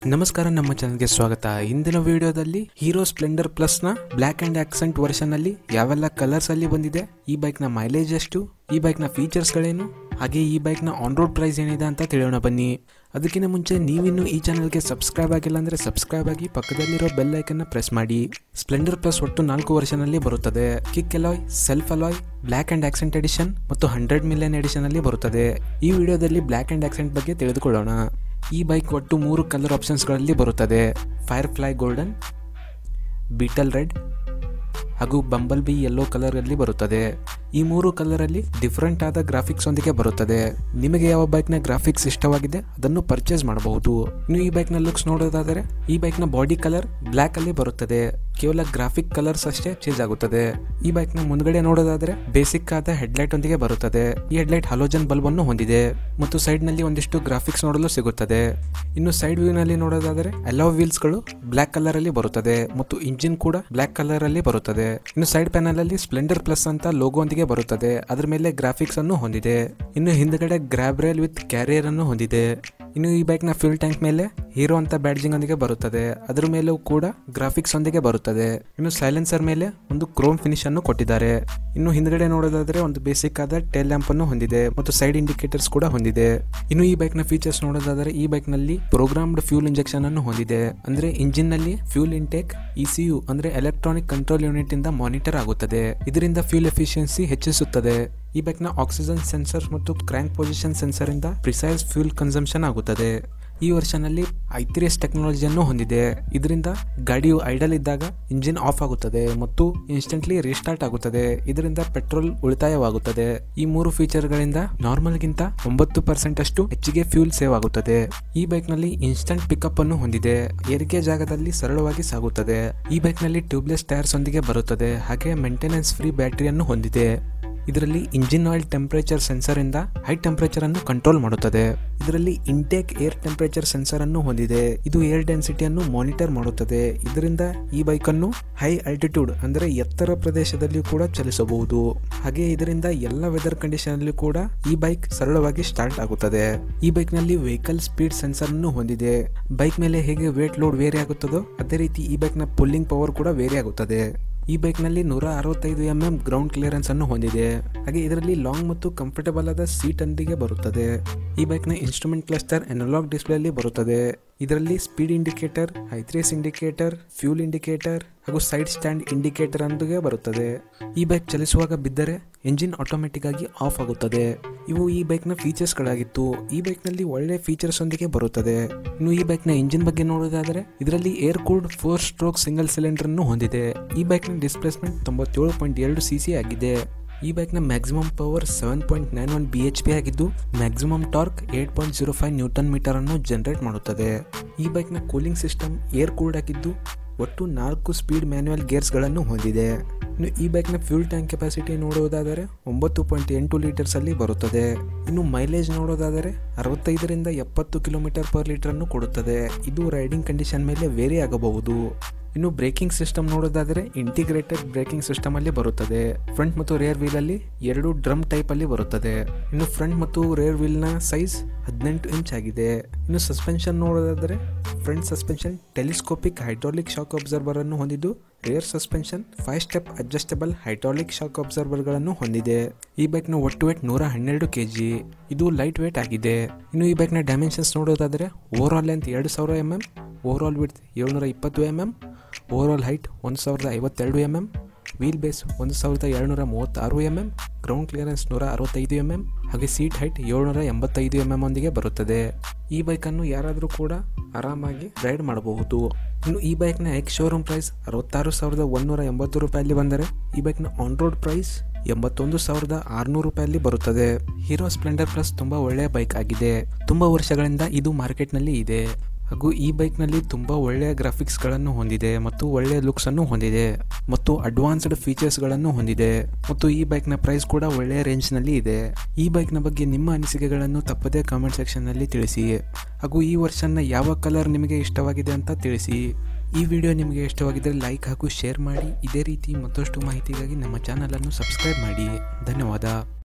ನಮಸ್ಕಾರ ನಮ್ಮ ಚಾನಲ್ಗೆ ಸ್ವಾಗತ ಇಂದಿನ ವಿಡಿಯೋದಲ್ಲಿ ಹೀರೋ ಸ್ಪ್ಲೆಂಡರ್ ಪ್ಲಸ್ ನ ಬ್ಲಾಕ್ ಅಂಡ್ ಆಕ್ಸೆಂಟ್ ವರ್ಷನ್ ಅಲ್ಲಿ ಯಾವೆಲ್ಲ ಕಲರ್ಸ್ ಅಲ್ಲಿ ಬಂದಿದೆ ಈ ಬೈಕ್ ನ ಮೈಲೇಜ್ ಎಷ್ಟು ಈ ಬೈಕ್ ನ ಫೀಚರ್ಸ್ ಗಳೇನು ಹಾಗೆ ಈ ಬೈಕ್ ನ ಆನ್ ರೋಡ್ ಪ್ರೈಸ್ ಏನಿದೆ ಅಂತ ತಿಳಿಯೋಣ ಬನ್ನಿ ಅದಕ್ಕಿಂತ ಮುಂಚೆ ನೀವಿನ್ನು ಈ ಚಾನಲ್ಗೆ ಸಬ್ಸ್ಕ್ರೈಬ್ ಆಗಿಲ್ಲ ಅಂದ್ರೆ ಸಬ್ಸ್ಕ್ರೈಬ್ ಆಗಿ ಪಕ್ಕದಲ್ಲಿರೋ ಬೆಲ್ ಐಕನ್ ನ ಪ್ರೆಸ್ ಮಾಡಿ ಸ್ಪ್ಲೆಂಡರ್ ಪ್ಲಸ್ ಒಟ್ಟು ನಾಲ್ಕು ವರ್ಷನಲ್ಲಿ ಬರುತ್ತದೆ kick alloy self alloy black and accent edition ಮತ್ತು ಹಂಡ್ರೆಡ್ ಮಿಲಿಯನ್ ಎಡಿಷನ್ ಅಲ್ಲಿ ಬರುತ್ತದೆ ಈ ವಿಡಿಯೋದಲ್ಲಿ ಬ್ಲಾಕ್ ಅಂಡ್ ಆಕ್ಸೆಂಟ್ ಬಗ್ಗೆ ತಿಳಿದುಕೊಳ್ಳೋಣ ಈ ಬೈಕ್ ಒಟ್ಟು ಮೂರು ಕಲರ್ ಆಪ್ಷನ್ಸ್ಗಳಲ್ಲಿ ಬರುತ್ತದೆ firefly golden beetle red ಹಾಗೂ ಬಂಬಲ್ ಬಿ ಯೆಲ್ಲೋ ಕಲರಲ್ಲಿ ಬರುತ್ತದೆ ಈ ಮೂರು ಕಲರಲ್ಲಿ ಡಿಫ್ರೆಂಟ್ ಆದ ಗ್ರಾಫಿಕ್ಸ್ ಒಂದಿಗೆ ಬರುತ್ತದೆ ನಿಮಗೆ ಯಾವ ಬೈಕ್ನ ಗ್ರಾಫಿಕ್ಸ್ ಇಷ್ಟವಾಗಿದೆ ಅದನ್ನು ಪರ್ಚೇಸ್ ಮಾಡಬಹುದು ಇನ್ನು ಈ ಬೈಕ್ನ ಲುಕ್ಸ್ ನೋಡೋದಾದರೆ ಈ ಬೈಕ್ನ ಬಾಡಿ ಕಲರ್ ಬ್ಲ್ಯಾಕ್ ಅಲ್ಲಿ ಬರುತ್ತದೆ ಕೇವಲ ಗ್ರಾಫಿಕ್ ಕಲರ್ಸ್ ಅಷ್ಟೇ ಚೇಂಜ್ ಆಗುತ್ತದೆ ಈ ಬೈಕ್ನ ಮುಂದ್ಗಡೆ ನೋಡೋದಾದ್ರೆ ಬೇಸಿಕ್ ಆದ ಹೆಡ್ಲೈಟ್ ಒಂದಿಗೆ ಬರುತ್ತದೆ ಈ ಹೆಡ್ಲೈಟ್ ಹಲೋಜನ್ ಬಲ್ಬ್ ಅನ್ನು ಹೊಂದಿದೆ ಮತ್ತು ಸೈಡ್ ನಲ್ಲಿ ಒಂದಿಷ್ಟು ಗ್ರಾಫಿಕ್ಸ್ ನೋಡಲು ಸಿಗುತ್ತದೆ ಇನ್ನು ಸೈಡ್ ವ್ಯೂ ನಲ್ಲಿ ನೋಡೋದಾದ್ರೆ ಅಲೋ ವೀಲ್ಸ್ ಗಳು ಬ್ಲಾಕ್ ಕಲರ್ ಅಲ್ಲಿ ಬರುತ್ತದೆ ಮತ್ತು ಇಂಜಿನ್ ಕೂಡ ಬ್ಲಾಕ್ ಕಲರ್ ಅಲ್ಲಿ ಬರುತ್ತದೆ ಇನ್ನು ಸೈಡ್ ಪ್ಯಾನಲ್ ಅಲ್ಲಿ ಸ್ಪ್ಲೆಂಡರ್ ಪ್ಲಸ್ ಅಂತ ಲೋಗೋ ಒಂದಿಗೆ ಬರುತ್ತದೆ ಅದರ ಮೇಲೆ ಗ್ರಾಫಿಕ್ಸ್ ಅನ್ನು ಹೊಂದಿದೆ ಇನ್ನು ಹಿಂದ್ಗಡೆ ಗ್ರಾಬ್ ರೇಲ್ ವಿತ್ ಕ್ಯಾರಿಯರ್ ಅನ್ನು ಹೊಂದಿದೆ ಇನ್ನು ಈ ಬೈಕ್ ನ ಫ್ಯೂಲ್ ಟ್ಯಾಂಕ್ ಮೇಲೆ ಹೀರೋ ಅಂತ ಬ್ಯಾಡ್ಜಿಂಗ್ ಒಂದಿಗೆ ಬರುತ್ತದೆ ಅದರ ಮೇಲೂ ಕೂಡ ಗ್ರಾಫಿಕ್ಸ್ ಒಂದಿಗೆ ಬರುತ್ತದೆ ಇನ್ನು ಸೈಲೆನ್ಸರ್ ಮೇಲೆ ಒಂದು ಕ್ರೋಮ್ ಫಿನಿಶ್ ಅನ್ನು ಕೊಟ್ಟಿದ್ದಾರೆ ಇನ್ನು ಹಿಂದ್ಗಡೆ ನೋಡೋದಾದ್ರೆ ಒಂದು ಬೇಸಿಕ್ ಆದ ಟೇಲ್ ಲ್ಯಾಂಪ್ ಅನ್ನು ಹೊಂದಿದೆ ಮತ್ತು ಸೈಡ್ ಇಂಡಿಕೇಟರ್ಸ್ ಕೂಡ ಹೊಂದಿದೆ ಇನ್ನು ಈ ಬೈಕ್ ನ ಫೀಚರ್ಸ್ ನೋಡೋದಾದ್ರೆ ಈ ಬೈಕ್ ನಲ್ಲಿ ಪ್ರೋಗ್ರಾಮ್ಡ್ ಫ್ಯೂಲ್ ಇಂಜೆಕ್ಷನ್ ಅನ್ನು ಹೊಂದಿದೆ ಅಂದ್ರೆ ಇಂಜಿನ್ ನಲ್ಲಿ ಫ್ಯೂಲ್ ಇಂಟೇಕ್ ಇಸಿಯು ಅಂದ್ರೆ ಎಲೆಕ್ಟ್ರಾನಿಕ್ ಕಂಟ್ರೋಲ್ ಯೂನಿಟ್ ಇಂದ ಮಾನಿಟರ್ ಆಗುತ್ತದೆ ಇದರಿಂದ ಫ್ಯೂಲ್ ಎಫಿಷಿಯನ್ಸಿ ಹೆಚ್ಚಿಸುತ್ತದೆ ಈ ಬೈಕ್ ನ ಆಕ್ಸಿಜನ್ ಸೆನ್ಸರ್ ಮತ್ತು ಕ್ರ್ಯಾಂಕ್ ಪೊಸಿಷನ್ ಸೆನ್ಸರ್ ಇಂದ ಪ್ರಿಸೈಸ್ ಫ್ಯೂಲ್ ಕನ್ಸಂಪ್ಷನ್ ಆಗುತ್ತದೆ ಈ ವರ್ಷನಲ್ಲಿ ಐತ್ರಿಯಸ್ ಟೆಕ್ನಾಲಜಿಯನ್ನು ಹೊಂದಿದೆ ಇದರಿಂದ ಗಾಡಿಯು ಐಡಲ್ ಇದ್ದಾಗ ಇಂಜಿನ್ ಆಫ್ ಆಗುತ್ತದೆ ಮತ್ತು ಇನ್ಸ್ಟೆಂಟ್ಲಿ ರೀಸ್ಟಾರ್ಟ್ ಆಗುತ್ತದೆ ಇದರಿಂದ ಪೆಟ್ರೋಲ್ ಉಳಿತಾಯವಾಗುತ್ತದೆ ಈ ಮೂರು ಫೀಚರ್ ಗಳಿಂದ ನಾರ್ಮಲ್ ಗಿಂತ ಒಂಬತ್ತು ಪರ್ಸೆಂಟ್ ಅಷ್ಟು ಹೆಚ್ಚಿಗೆ ಫ್ಯೂಲ್ ಸೇವ್ ಆಗುತ್ತದೆ ಈ ಬೈಕ್ ನಲ್ಲಿ ಇನ್ಸ್ಟಂಟ್ ಪಿಕಪ್ ಅನ್ನು ಹೊಂದಿದೆ ಏರಿಕೆ ಜಾಗದಲ್ಲಿ ಸರಳವಾಗಿ ಸಾಗುತ್ತದೆ ಈ ಬೈಕ್ ನಲ್ಲಿ ಟ್ಯೂಬ್ಲೆಸ್ ಟೈರ್ಸ್ ಒಂದಿಗೆ ಬರುತ್ತದೆ ಹಾಗೆ ಮೇಂಟೆನೆನ್ಸ್ ಫ್ರೀ ಬ್ಯಾಟರಿಯನ್ನು ಹೊಂದಿದೆ ಇದರಲ್ಲಿ ಇಂಜಿನ್ ಆಯಿಲ್ ಟೆಂಪರೇಚರ್ ಸೆನ್ಸರ್ ಇಂದ ಹೈ ಟೆಂಪರೇಚರ್ ಅನ್ನು ಕಂಟ್ರೋಲ್ ಮಾಡುತ್ತದೆ ಇದರಲ್ಲಿ ಇಂಟೇಕ್ ಏರ್ ಟೆಂಪರೇಚರ್ ಸೆನ್ಸರ್ ಅನ್ನು ಹೊಂದಿದೆ ಇದು ಏರ್ ಡೆನ್ಸಿಟಿಯನ್ನು ಮಾನಿಟರ್ ಮಾಡುತ್ತದೆ ಇದರಿಂದ ಈ ಬೈಕ್ ಅನ್ನು ಹೈ ಆಲ್ಟಿಟ್ಯೂಡ್ ಅಂದರೆ ಎತ್ತರ ಪ್ರದೇಶದಲ್ಲಿಯೂ ಕೂಡ ಚಲಿಸಬಹುದು ಹಾಗೆ ಇದರಿಂದ ಎಲ್ಲ ವೆದರ್ ಕಂಡೀಷನ್ ಅಲ್ಲಿ ಕೂಡ ಈ ಬೈಕ್ ಸರಳವಾಗಿ ಸ್ಟಾರ್ಟ್ ಆಗುತ್ತದೆ ಈ ಬೈಕ್ ನಲ್ಲಿ ವೆಹಿಕಲ್ ಸ್ಪೀಡ್ ಸೆನ್ಸರ್ ಅನ್ನು ಹೊಂದಿದೆ ಬೈಕ್ ಮೇಲೆ ಹೇಗೆ ವೇಟ್ ಲೋಡ್ ವೇರಿ ಆಗುತ್ತದೋ ಅದೇ ರೀತಿ ಈ ಬೈಕ್ ನ ಪುಲ್ಲಿಂಗ್ ಪವರ್ ಕೂಡ ವೇರಿ ಆಗುತ್ತದೆ ಈ ಬೈಕ್ ನಲ್ಲಿ ನೂರ ಅರವತ್ತೈದು ಎಂ ಎಂ ಗ್ರೌಂಡ್ ಕ್ಲಿಯರೆನ್ಸ್ ಅನ್ನು ಹೊಂದಿದೆ ಹಾಗೆ ಇದರಲ್ಲಿ ಲಾಂಗ್ ಮತ್ತು ಕಂಫರ್ಟಬಲ್ ಆದ ಸೀಟ್ ಒಂದಿಗೆ ಬರುತ್ತದೆ ಈ ಬೈಕ್ ನ ಇನ್ಸ್ಟ್ರೂಮೆಂಟ್ ಕ್ಲಸ್ಟರ್ ಎನಲಾಗ್ ಡಿಸ್ಪ್ಲೇ ಅಲ್ಲಿ ಬರುತ್ತದೆ ಇದರಲ್ಲಿ speed indicator I three S indicator fuel indicator ಹಾಗೂ ಸೈಡ್ ಸ್ಟ್ಯಾಂಡ್ ಇಂಡಿಕೇಟರ್ ಒಂದಿಗೆ ಬರುತ್ತದೆ ಈ ಬೈಕ್ ಚಲಿಸುವಾಗ ಬಿದ್ದರೆ ಎಂಜಿನ್ ಆಟೋಮೆಟಿಕ್ ಆಗಿ ಆಫ್ ಆಗುತ್ತದೆ ಇವು ಈ ಬೈಕ್ ನ ಫೀಚರ್ಸ್ ಗಳಾಗಿತ್ತು ಈ ಬೈಕ್ ನಲ್ಲಿ ಒಳ್ಳೆ ಫೀಚರ್ಸ್ ಒಂದಿಗೆ ಬರುತ್ತದೆ ಇನ್ನು ಈ ಬೈಕ್ ನ ಇಂಜಿನ್ ಬಗ್ಗೆ ನೋಡೋದಾದ್ರೆ ಇದರಲ್ಲಿ air cooled four stroke single cylinder ಅನ್ನು ಹೊಂದಿದೆ ಈ ಬೈಕ್ ನ ಡಿಸ್ಪ್ಲೇಸ್ಮೆಂಟ್ ತೊಂಬತ್ತೇಳು ಪಾಯಿಂಟ್ ಎರಡು ಸಿ ಸಿ ಆಗಿದೆ ಈ ಬೈಕ್ನ maximum power seven point nine one B H P ಆಗಿದ್ದು maximum torque eight point zero five newton metre ಅನ್ನು ಜನರೇಟ್ ಮಾಡುತ್ತದೆ ಈ ಬೈಕ್ನ ಕೂಲಿಂಗ್ ಸಿಸ್ಟಮ್ ಏರ್ ಕೂಲ್ಡ್ ಆಗಿದ್ದು ಒಟ್ಟು ನಾಲ್ಕು ಸ್ಪೀಡ್ ಮ್ಯಾನ್ಯುವಲ್ ಗೇರ್ಸ್ಗಳನ್ನು ಹೊಂದಿದೆ ಇನ್ನು ಈ ಬೈಕ್ನ ಫ್ಯೂಲ್ ಟ್ಯಾಂಕ್ ಕೆಪಾಸಿಟಿ ನೋಡುವುದಾದರೆ ಒಂಬತ್ತು ಪಾಯಿಂಟ್ ಎಂಟು ಲೀಟರ್ಸ್ ಅಲ್ಲಿ ಬರುತ್ತದೆ ಇನ್ನು ಮೈಲೇಜ್ ನೋಡೋದಾದರೆ ಅರವತ್ತೈದರಿಂದ ಎಪ್ಪತ್ತು ಕಿಲೋಮೀಟರ್ ಪರ್ ಲೀಟರ್ ಅನ್ನು ಕೊಡುತ್ತದೆ ಇದು ರೈಡಿಂಗ್ ಕಂಡೀಷನ್ ಮೇಲೆ ವೇರಿ ಆಗಬಹುದು ಇನ್ನು ಬ್ರೇಕಿಂಗ್ ಸಿಸ್ಟಮ್ ನೋಡೋದಾದರೆ ಇಂಟಿಗ್ರೇಟೆಡ್ ಬ್ರೇಕಿಂಗ್ ಸಿಸ್ಟಮ್ ಅಲ್ಲಿ ಬರುತ್ತದೆ ಫ್ರಂಟ್ ಮತ್ತು ರೇರ್ ವೀಲ್ ಅಲ್ಲಿ ಎರಡು ಡ್ರಮ್ ಟೈಪ್ ಅಲ್ಲಿ ಬರುತ್ತದೆ ಇನ್ನು ಫ್ರಂಟ್ ಮತ್ತು ರೇರ್ ವೀಲ್ ನ ಸೈಜ್ ಹದಿನೆಂಟು ಇಂಚ್ ಆಗಿದೆ ಇನ್ನು ಸಸ್ಪೆನ್ಷನ್ ನೋಡೋದಾದರೆ front suspension telescopic hydraulic shock absorber ಅನ್ನು ಹೊಂದಿದ್ದು rear suspension five step adjustable hydraulic shock absorber ಗಳನ್ನು ಹೊಂದಿದೆ ಈ ಬೈಕ್ ನ ಒಟ್ಟು ವೇಟ್ ನೂರ ಹನ್ನೆರಡು ಕೆಜಿ ಇದು ಲೈಟ್ ವೇಟ್ ಆಗಿದೆ ಇನ್ನು ಈ ಬೈಕ್ ನ ಡೈಮೆನ್ಷನ್ಸ್ ನೋಡೋದಾದ್ರೆ ಓವರ್ ಆಲ್ ಲೆಂತ್ ಎರಡು ಸಾವಿರ M M overall width ಏಳ್ನೂರ ಇಪ್ಪತ್ತು M M overall height ಒಂದು ಸಾವಿರದ ಐವತ್ತೆರಡು ಎಂ ಎಂ ವೀಲ್ ಬೇಸ್ ಒಂದು ಸಾವಿರದ ಏಳ್ನೂರ ಮೂವತ್ತಾರು ಎಂ ಎಂ ಗ್ರೌಂಡ್ ಕ್ಲಿಯರೆನ್ಸ್ ನೂರ ಅರವತ್ತೈದು ಎಂ ಎಂ ಹಾಗೆ ಸೀಟ್ ಹೈಟ್ ಏಳ್ನೂರ ಎಂಬತ್ತೈದು ಎಂ ಎಂ ಒಂದಿಗೆ ಬರುತ್ತದೆ ಈ ಬೈಕನ್ನು ಯಾರಾದರೂ ಕೂಡ ಆರಾಮಾಗಿ ರೈಡ್ ಮಾಡಬಹುದು ಇನ್ನು ಈ ಬೈಕ್ನ ಎಕ್ಸ್ ಶೋರೂಮ್ ಪ್ರೈಸ್ ಅರವತ್ತಾರು ಸಾವಿರದ ಒಂದೂರ ಎಂಬತ್ತು ರೂಪಾಯಲ್ಲಿ ಬಂದರೆ ಈ ಬೈಕ್ನ ಆನ್ ರೋಡ್ ಪ್ರೈಸ್ ಎಂಬತ್ತೊಂದು ಸಾವಿರದ ಆರುನೂರು ರೂಪಾಯಲ್ಲಿ ಬರುತ್ತದೆ ಹೀರೋ ಸ್ಪ್ಲೆಂಡರ್ ಪ್ಲಸ್ ತುಂಬ ಒಳ್ಳೆಯ ಬೈಕ್ ಆಗಿದೆ ತುಂಬ ವರ್ಷಗಳಿಂದ ಇದು ಮಾರ್ಕೆಟ್ನಲ್ಲಿ ಇದೆ ಹಾಗೂ ಈ ಬೈಕ್ನಲ್ಲಿ ತುಂಬ ಒಳ್ಳೆಯ ಗ್ರಾಫಿಕ್ಸ್ಗಳನ್ನು ಹೊಂದಿದೆ ಮತ್ತು ಒಳ್ಳೆಯ ಲುಕ್ಸನ್ನು ಹೊಂದಿದೆ ಮತ್ತು ಅಡ್ವಾನ್ಸ್ಡ್ ಫೀಚರ್ಸ್ಗಳನ್ನು ಹೊಂದಿದೆ ಮತ್ತು ಈ ಬೈಕ್ನ ಪ್ರೈಸ್ ಕೂಡ ಒಳ್ಳೆಯ ರೇಂಜ್ನಲ್ಲಿ ಇದೆ ಈ ಬೈಕ್ನ ಬಗ್ಗೆ ನಿಮ್ಮ ಅನಿಸಿಕೆಗಳನ್ನು ತಪ್ಪದೇ ಕಾಮೆಂಟ್ ಸೆಕ್ಷನ್ನಲ್ಲಿ ತಿಳಿಸಿ ಹಾಗೂ ಈ ವರ್ಷನ ಯಾವ ಕಲರ್ ನಿಮಗೆ ಇಷ್ಟವಾಗಿದೆ ಅಂತ ತಿಳಿಸಿ ಈ ವಿಡಿಯೋ ನಿಮಗೆ ಇಷ್ಟವಾಗಿದ್ದರೆ ಲೈಕ್ ಹಾಗೂ ಶೇರ್ ಮಾಡಿ ಇದೇ ರೀತಿ ಮತ್ತಷ್ಟು ಮಾಹಿತಿಗಾಗಿ ನಮ್ಮ ಚಾನಲನ್ನು ಸಬ್ಸ್ಕ್ರೈಬ್ ಮಾಡಿ ಧನ್ಯವಾದ